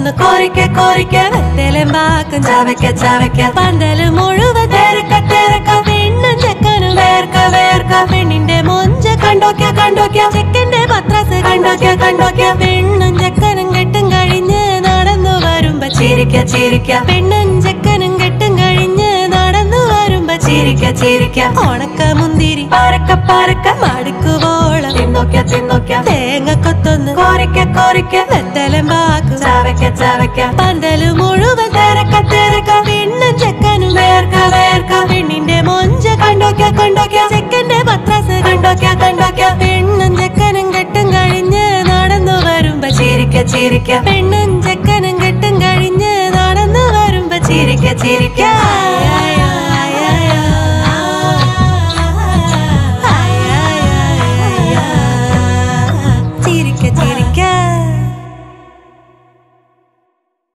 കൊത്തൊന്ന് കോരിക്ക കോരിക്ക വെത്തലും പാക്കും ചവയ്ക്ക ചവയ്ക്ക പന്തല് മുഴുവൻ തിരക്ക തിരക്ക പെണ്ണും ചെക്കനും വേർക്ക വേർക്ക പെണ്ണിന്റെ മൊഞ്ച കണ്ടോക്ക കണ്ടോക്ക ചെക്കന്റെ പത്രാസ് കണ്ടോക്ക കണ്ടോക്ക പെണ്ണും ചെക്കനും കെട്ടും കഴിഞ്ഞ് നടന്നു വരുമ്പോ ചിരിക്ക ചിരിക്ക പെണ്ണും ചെക്കനും കെട്ടും കഴിഞ്ഞ് നടന്നു വരുമ്പോ ചിരിക്ക ചിരിക്ക ഉണക്ക മുന്തിരി പരക്ക പരക്ക മടുക്കുവോളം തിന്നോക്ക തിന്നോക്ക തേങ്ങ കൊത്തൊന്ന് കോരിക്ക കോരിക്ക വെത്തലും പാക്കും ചവയ്ക്ക ചവയ്ക്ക പന്തല് മുഴുവൻ തിരക്ക തിരക്ക പെണ്ണും ചെക്കനും വേർക്ക വേർക്ക പെണ്ണിന്റെ മൊഞ്ച കണ്ടോക്ക കണ്ടോക്ക ചെക്കന്റെ പത്രാസ് കണ്ടോക്ക കണ്ടോക്ക പെണ്ണും ചെക്കനും കെട്ടും കഴിഞ്ഞ് നടന്നു വരുമ്പോ ചിരിക്ക ചിരിക്ക പെണ്ണും ചെക്കനും കെട്ടും കഴിഞ്ഞ് നടന്നു വരുമ്പോ ചിരിക്ക ചിരിക്ക